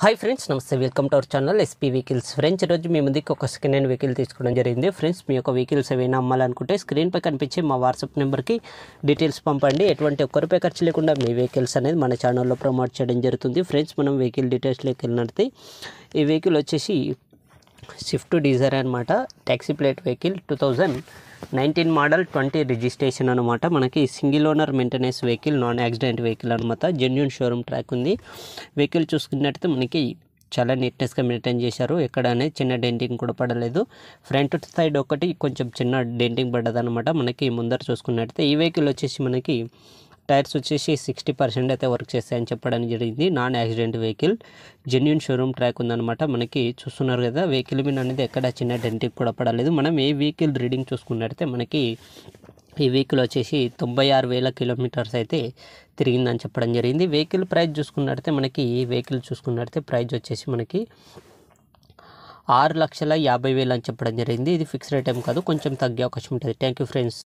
hi friends నమస్తే welcome to our channel SP vehicles friends ఈరోజు మీ ముందుకు ఒక సెకండ్ హ్యాండ్ వెహికల్ తీసుకోవడం జరిగింది ఫ్రెండ్స్ మీ యొక్క వెహికల్స్ ఏవైనా అమ్మాలనుకుంటే స్క్రీన్పై కనిపించే మా వాట్సాప్ నెంబర్కి డీటెయిల్స్ పంపండి ఎటువంటి ఒక్క రూపాయి ఖర్చు లేకుండా మీ వెహికల్స్ అనేది మన ఛానల్లో ప్రమోట్ చేయడం జరుగుతుంది ఫ్రెండ్స్ మనం వెహికల్ డీటెయిల్స్లోకి వెళ్ళినట్టు ఈ వెహికల్ వచ్చేసి స్విఫ్ట్ డిజైర్ అనమాట taxi plate vehicle two thousand nineteen model twenty registration అనమాట మనకి single owner maintenance vehicle non accident vehicle అనమాట జెన్యున్ షోరూమ్ ట్రాక్ ఉంది వెహికల్ చూసుకున్నట్టయితే మనకి చాలా నీట్నెస్గా మెయింటైన్ చేశారు ఎక్కడ అనేది చిన్న డెంటింగ్ కూడా పడలేదు ఫ్రంట్ సైడ్ ఒకటి కొంచెం చిన్న డెంటింగ్ పడ్డదనమాట మనకి ముందర చూసుకున్నట్టయితే ఈ వెహికల్ వచ్చేసి మనకి టైర్స్ వచ్చేసి సిక్స్టీ పర్సెంట్ అయితే వర్క్ చేస్తాయని చెప్పడం జరిగింది non accident vehicle genuine showroom track ఉందన్నమాట మనకి చూస్తున్నారు కదా వెహికల్ మీద అనేది ఎక్కడ చిన్న డెంటింగ్ కూడా పడలేదు మనం ఏ వెహికల్ రీడింగ్ చూసుకున్నట్టయితే మనకి ఈ వెహికల్ వచ్చేసి తొంభై ఆరు వేల కిలోమీటర్స్ అయితే తిరిగిందని చెప్పడం జరిగింది వెహికల్ ప్రైస్ చూసుకున్నట్టయితే మనకి ఈ వెహికల్ చూసుకున్నట్టయితే ప్రైస్ వచ్చేసి మనకి ఆరు లక్షల యాభై వేలు అని చెప్పడం జరిగింది ఇది ఫిక్స్ రేట్ ఏం కాదు కొంచెం తగ్గే అవకాశం ఉంటుంది థ్యాంక్ యూ ఫ్రెండ్స్